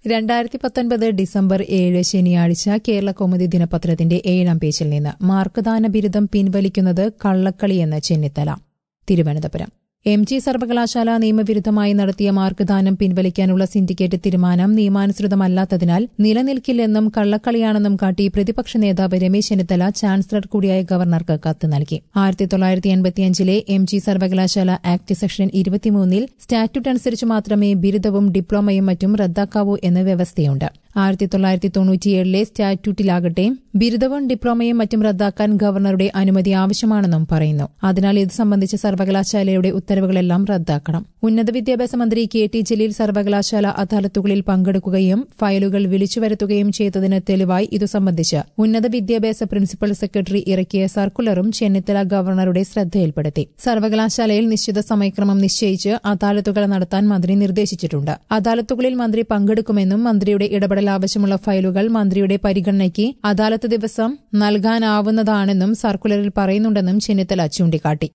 രണ്ടായിരത്തി പത്തൊൻപത് ഡിസംബർ ഏഴ് ശനിയാഴ്ച കേരള കൗമുദി ദിനപത്രത്തിന്റെ ഏഴാം പേജിൽ നിന്ന് മാർക്ക്ദാന ബിരുദം പിൻവലിക്കുന്നത് കള്ളക്കളിയെന്ന് ചെന്നിത്തല തിരുവനന്തപുരം എം ജി സർവകലാശാല നിയമവിരുദ്ധമായി നടത്തിയ മാർക്ക് ദാനം പിൻവലിക്കാനുള്ള സിൻഡിക്കേറ്റ് തീരുമാനം നിയമാനുസൃതമല്ലാത്തതിനാൽ നിലനിൽക്കില്ലെന്നും കള്ളക്കളിയാണെന്നും കാട്ടി പ്രതിപക്ഷ നേതാവ് രമേശ് ചെന്നിത്തല ചാൻസലർ കൂടിയായ ഗവർണർക്ക് കത്ത് നൽകി ആയിരത്തി തൊള്ളായിരത്തി എൺപത്തിയഞ്ചിലെ എം ജി സർവകലാശാല ആക്ട് സെക്ഷൻ ഇരുപത്തിമൂന്നിൽ സ്റ്റാറ്റ്യൂട്ട് അനുസരിച്ച് മാത്രമേ ബിരുദവും ഡിപ്ലോമയും മറ്റും റദ്ദാക്കാവൂ എന്ന വ്യവസ്ഥയുണ്ട് ആയിരത്തി തൊള്ളായിരത്തി തൊണ്ണൂറ്റിയേഴിലെ സ്റ്റാറ്റ്യൂട്ടിലാകട്ടെ ബിരുദവും ഡിപ്ലോമയും മറ്റും റദ്ദാക്കാൻ ഗവർണറുടെ അനുമതി ആവശ്യമാണെന്നും പറയുന്നു അതിനാൽ ഇത് സംബന്ധിച്ച സർവകലാശാലയുടെ ഉത്തരവുകളെല്ലാം റദ്ദാക്കണം ഉന്നത വിദ്യാഭ്യാസ മന്ത്രി കെ ടി ജലീൽ സർവകലാശാല അദാലത്തുകളിൽ പങ്കെടുക്കുകയും ഫയലുകൾ വിളിച്ചുവരുത്തുകയും ചെയ്തതിന് തെളിവായി ഇതു സംബന്ധിച്ച് ഉന്നത വിദ്യാഭ്യാസ പ്രിൻസിപ്പൽ സെക്രട്ടറി ഇറക്കിയ സർക്കുലറും ചെന്നിത്തല ഗവർണറുടെ ശ്രദ്ധയിൽപ്പെടുത്തി സർവകലാശാലയിൽ നിശ്ചിത സമയക്രമം നിശ്ചയിച്ച് അദാലത്തുകൾ നടത്താൻ മന്ത്രി നിർദ്ദേശിച്ചിട്ടുണ്ട് അദാലത്തുകളിൽ മന്ത്രി പങ്കെടുക്കുമെന്നും മന്ത്രിയുടെ ഇടപെടൽ ആവശ്യമുള്ള ഫയലുകൾ മന്ത്രിയുടെ പരിഗണനയ്ക്ക് അദാലത്ത് ദിവസം നൽകാനാവുന്നതാണെന്നും സർക്കുലറിൽ പറയുന്നുണ്ടെന്നും ചെന്നിത്തല ചൂണ്ടിക്കാട്ടി